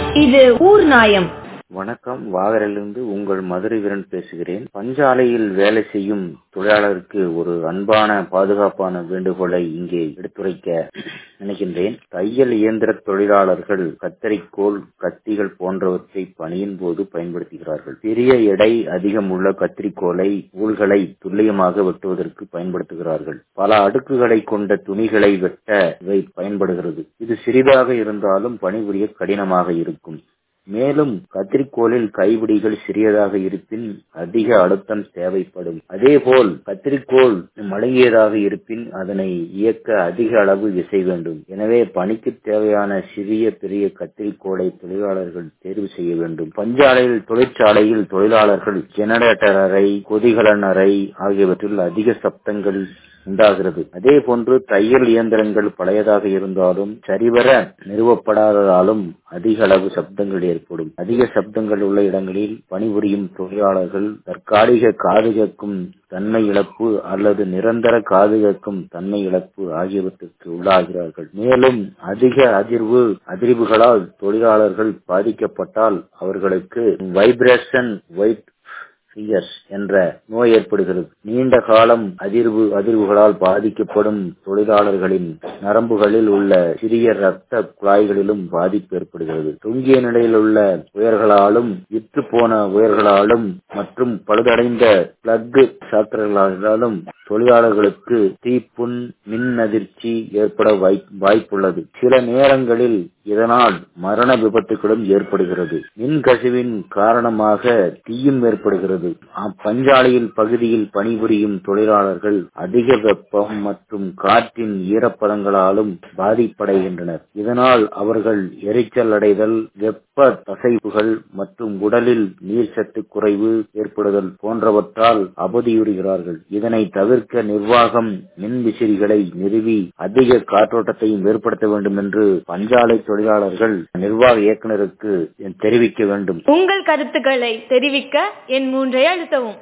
இது ஊர் நாயம் வணக்கம் வாகரிலிருந்து உங்கள் மதுரை வீரன் பேசுகிறேன் பஞ்சாலையில் வேலை செய்யும் தொழிலாளருக்கு ஒரு அன்பான பாதுகாப்பான வேண்டுகோளை இங்கே எடுத்துரைக்க நினைக்கின்றேன் தையல் இயந்திர தொழிலாளர்கள் கத்தரிக்கோல் கத்திகள் போன்றவற்றை பணியின் போது பயன்படுத்துகிறார்கள் பெரிய எடை அதிகம் உள்ள கத்திரிக்கோலை ஊல்களை துல்லியமாக வெட்டுவதற்கு பயன்படுத்துகிறார்கள் பல அடுக்குகளை கொண்ட துணிகளை வெட்ட இவை பயன்படுகிறது இது சிறிதாக இருந்தாலும் பணிபுரிய கடினமாக இருக்கும் மேலும் கத்திரிக்கோலில் கைபிடிகள் சிறியதாக இருப்பின் அதிக அழுத்தம் தேவைப்படும் அதேபோல் கத்திரிக்கோல் மடங்கியதாக இருப்பின் அதனை இயக்க அதிக அளவு விசை வேண்டும் எனவே பணிக்கு தேவையான சிறிய பெரிய கத்திரிக்கோளை தொழிலாளர்கள் தேர்வு செய்ய வேண்டும் பஞ்சாலையில் தொழிற்சாலையில் தொழிலாளர்கள் ஜெனரேட்டர் அறை கொதிகலன் அறை ஆகியவற்றில் அதிக சப்தங்கள் உண்டாகிறது அதே போன்று தையல் இயந்திரங்கள் பழையதாக இருந்தாலும் சரிவர நிறுவப்படாததாலும் அதிக அளவு சப்தங்கள் ஏற்படும் அதிக சப்தங்கள் உள்ள இடங்களில் பணிபுரியும் தொழிலாளர்கள் தற்காலிக காது கேட்கும் தன்மை இழப்பு அல்லது நிரந்தர காது கேட்கும் தன்மை இழப்பு ஆகியவற்றுக்கு உள்ளாகிறார்கள் மேலும் அதிக அதிர்வு அதிர்வுகளால் தொழிலாளர்கள் பாதிக்கப்பட்டால் அவர்களுக்கு வைப்ரேஷன் ஒயிட் ஃபியர்ஸ் என்ற நோய் ஏற்படுகிறது நீண்ட காலம் அதிர்வு அதிர்வுகளால் பாதிக்கப்படும் தொழிலாளர்களின் நரம்புகளில் உள்ள சிறிய இரத்த குழாய்களிலும் பாதிப்பு ஏற்படுகிறது தொங்கிய நிலையில் உள்ள உயர்களாலும் விற்று போன உயர்களாலும் மற்றும் பழுதடைந்த பிளக் சாக்கர்களாலும் தொழிலாளர்களுக்கு தீப்புண் மின் அதிர்ச்சி ஏற்பட வாய்ப்புள்ளது சில நேரங்களில் இதனால் மரண விபத்துகளும் ஏற்படுகிறது மின் கசிவின் காரணமாக தீயும் ஏற்படுகிறது பஞ்சாலையில் பகுதியில் பணிபுரியும் தொழிலாளர்கள் அதிக வெப்பம் மற்றும் காற்றின் ஈரப்பதங்களாலும் பாதிப்படைகின்றனர் இதனால் அவர்கள் எரிச்சல் அடைதல் வெப்ப தசைவுகள் மற்றும் உடலில் நீர்ச்சத்து குறைவு ஏற்படுதல் போன்றவற்றால் அவதியுறுகிறார்கள் இதனை தவிர்க்க நிர்வாகம் மின் விசிறிகளை நிறுவி அதிக காற்றோட்டத்தையும் ஏற்படுத்த வேண்டும் என்று பஞ்சாலை தொழிலாளர்கள் நிர்வாக இயக்குநருக்கு தெரிவிக்க வேண்டும் உங்கள் கருத்துக்களை தெரிவிக்க என் மூன்றை அழுத்தவும்